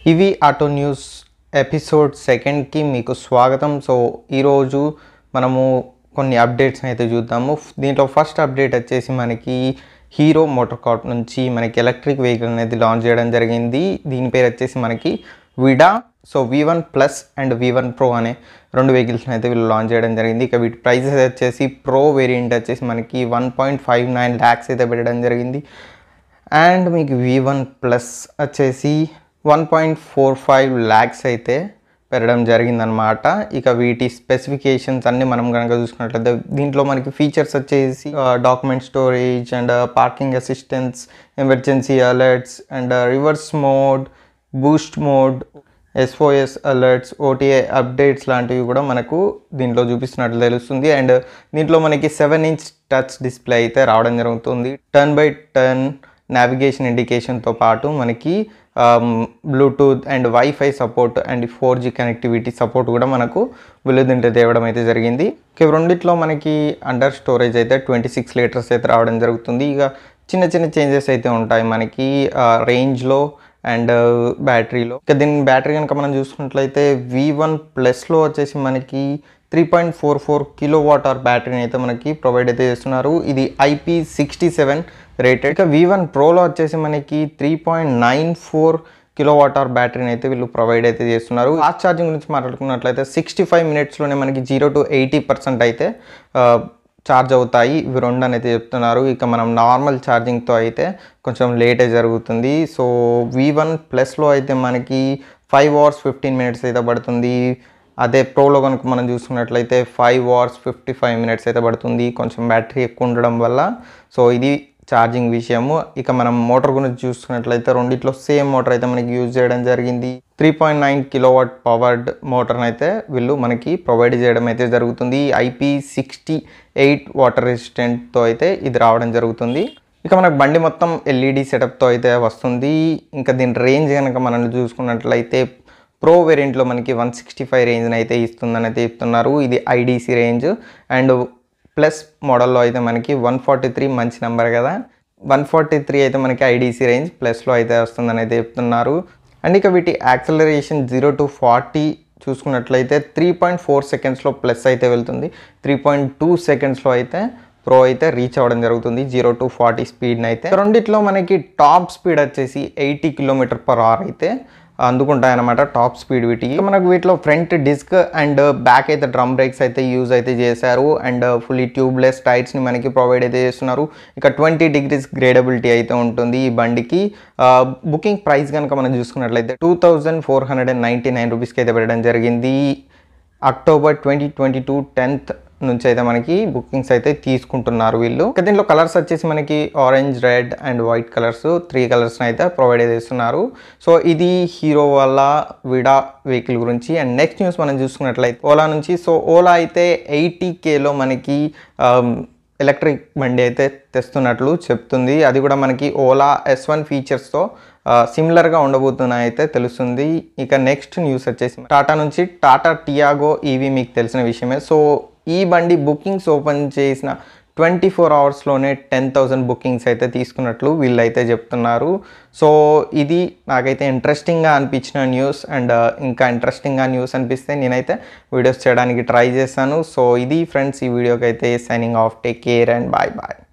ఇవి auto news episode సెకండ్కి మీకు స్వాగతం సో ఈరోజు మనము కొన్ని అప్డేట్స్ అయితే చూద్దాము దీంట్లో ఫస్ట్ అప్డేట్ వచ్చేసి మనకి హీరో మోటార్ కార్ప్ నుంచి మనకి ఎలక్ట్రిక్ వెహికల్ అనేది లాంచ్ చేయడం జరిగింది దీని పేరు వచ్చేసి మనకి Vida so V one plus and V one pro అనే రెండు వెహికల్స్ని అయితే వీళ్ళు లాంచ్ చేయడం జరిగింది ఇక వీటి ప్రైసెస్ వచ్చేసి ప్రో వేరియంట్ వచ్చేసి మనకి one point five nine lakhs అయితే పెట్టడం జరిగింది అండ్ మీకు వి వన్ ప్లస్ వచ్చేసి one point four five lakhs అయితే పెరగడం జరిగిందనమాట ఇక వీటి స్పెసిఫికేషన్స్ అన్నీ మనం కనుక చూసుకున్నట్లయితే దీంట్లో మనకి ఫీచర్స్ వచ్చేసి document storage and parking assistance emergency alerts and reverse mode boost mode SOS alerts OTA updates లాంటివి కూడా మనకు దీంట్లో చూపిస్తున్నట్లు తెలుస్తుంది అండ్ దీంట్లో మనకి సెవెన్ ఇంచ్ టచ్ డిస్ప్లే అయితే రావడం జరుగుతుంది టర్న్ బై టర్న్ నావిగేషన్ ఇండికేషన్తో పాటు మనకి bluetooth and wifi support and four G connectivity support కూడా మనకు విలుదింటే తేవడం అయితే జరిగింది ఇక రెండిట్లో మనకి అండర్ స్టోరేజ్ అయితే ట్వంటీ సిక్స్ లీటర్స్ అయితే రావడం జరుగుతుంది ఇక చిన్న చిన్న చేంజెస్ అయితే ఉంటాయి మనకి రేంజ్లో అండ్ బ్యాటరీలో ఇక దీని బ్యాటరీ కనుక మనం చూసుకున్నట్లయితే వి వన్ ప్లస్లో వచ్చేసి మనకి three point four four kilo watt hour బ్యాటరీని అయితే మనకి ప్రొవైడ్ అయితే చేస్తున్నారు ఇది ఐపీ సిక్స్టీ సెవెన్ రేటెడ్ ఇక వి వన్ ప్రోలో వచ్చేసి మనకి three point nine four kilo watt hour బ్యాటరీని అయితే వీళ్ళు ప్రొవైడ్ అయితే చేస్తున్నారు ఫాస్ట్ ఛార్జింగ్ గురించి మాట్లాడుకున్నట్లయితే సిక్స్టీ ఫైవ్ మినిట్స్లోనే మనకి జీరో టు ఎయిటీ పర్సెంట్ అయితే ఛార్జ్ అవుతాయి ఇవి రెండు అనేది చెప్తున్నారు ఇక మనం నార్మల్ ఛార్జింగ్తో అయితే కొంచెం లేటే జరుగుతుంది సో వి వన్ ప్లస్లో అయితే మనకి ఫైవ్ అవర్స్ ఫిఫ్టీన్ మినిట్స్ అయితే పడుతుంది అదే ప్రోలో కనుక మనం చూసుకున్నట్లయితే five hours fifty five minutes అయితే పడుతుంది కొంచెం బ్యాటరీ ఎక్కువ ఉండడం వల్ల సో ఇది ఛార్జింగ్ విషయము ఇక మనం మోటార్ గురించి చూసుకున్నట్లయితే రెండిట్లో సేమ్ మోటార్ అయితే మనకి యూజ్ చేయడం జరిగింది three point nine kilowatt powered మోటార్ని అయితే వీళ్ళు మనకి ప్రొవైడ్ చేయడం అయితే జరుగుతుంది ఐపీ సిక్స్టీ ఎయిట్ వాటర్ రెసిస్టెంట్తో అయితే ఇది రావడం జరుగుతుంది ఇక మనకు బండి మొత్తం ఎల్ఈడి సెటప్తో అయితే వస్తుంది ఇంకా దీని రేంజ్ కనుక మనం చూసుకున్నట్లయితే ప్రో వేరియంట్లో మనకి వన్ సిక్స్టీ ఫైవ్ రేంజ్ని అయితే ఇస్తుందని అయితే చెప్తున్నారు ఇది ఐడీసీ రేంజ్ అండ్ ప్లస్ మోడల్లో అయితే మనకి వన్ ఫార్టీ త్రీ మంచి నెంబర్ కదా వన్ ఫార్టీ త్రీ అయితే మనకి ఐడీసీ రేంజ్ ప్లస్లో అయితే వస్తుందని అయితే చెప్తున్నారు అండ్ ఇక వీటి యాక్సలరేషన్ జీరో టు ఫార్టీ చూసుకున్నట్లయితే త్రీ పాయింట్ ఫోర్ సెకండ్స్లో ప్లస్ అయితే వెళ్తుంది త్రీ పాయింట్ టూ సెకండ్స్లో అయితే ప్రో అయితే రీచ్ అవ్వడం జరుగుతుంది జీరో టు ఫార్టీ స్పీడ్ని అయితే రెండిట్లో మనకి టాప్ స్పీడ్ వచ్చేసి ఎయిటీ కిలోమీటర్ పర్ అవర్ అయితే అందుకుంటాయన్నమాట టాప్ స్పీడ్ వీటి మనకు వీటిలో ఫ్రంట్ డిస్క్ అండ్ బ్యాక్ అయితే డ్రమ్ బ్రేక్స్ అయితే యూజ్ అయితే చేశారు అండ్ ఫుల్లీ ట్యూబ్లెస్ టైర్స్ని మనకి ప్రొవైడ్ అయితే చేస్తున్నారు ఇక ట్వంటీ డిగ్రీస్ గ్రేడబిలిటీ అయితే ఉంటుంది ఈ బండికి బుకింగ్ ప్రైస్ కనుక మనం చూసుకున్నట్లయితే two thousand four hundred and ninety nine రూపీస్కి అయితే పెట్టడం జరిగింది October twenty twenty two tenth నుంచి అయితే మనకి బుకింగ్స్ అయితే తీసుకుంటున్నారు వీళ్ళు ఇక దీంట్లో కలర్స్ వచ్చేసి మనకి orange red and white colours three colours అయితే ప్రొవైడ్ చేస్తున్నారు సో ఇది హీరో వాళ్ళ విడా వెహికల్ గురించి అండ్ నెక్స్ట్ న్యూస్ మనం చూసుకున్నట్లయితే ఓలా నుంచి సో ఓలా అయితే ఎయిటీ కేలో మనకి ఎలక్ట్రిక్ బండి అయితే తెస్తున్నట్లు చెప్తుంది అది కూడా మనకి ఓలా ఎస్ వన్ ఫీచర్స్తో సిమిలర్గా ఉండబోతున్నాయి అయితే తెలుస్తుంది ఇక నెక్స్ట్ న్యూస్ వచ్చేసి టాటా నుంచి టాటా టియాగో ఈవీ మీకు తెలిసిన విషయమే సో ఈ బండి బుకింగ్స్ ఓపెన్ చేసిన ట్వంటీ ఫోర్ అవర్స్లోనే టెన్ థౌజండ్ బుకింగ్స్ అయితే తీసుకున్నట్లు వీళ్ళైతే చెప్తున్నారు సో ఇది నాకైతే ఇంట్రెస్టింగ్గా అనిపించిన న్యూస్ అండ్ ఇంకా ఇంట్రెస్టింగ్గా న్యూస్ అనిపిస్తే నేనైతే వీడియోస్ చేయడానికి ట్రై చేస్తాను సో ఇది ఫ్రెండ్స్ ఈ వీడియోకి అయితే signing off take care and bye bye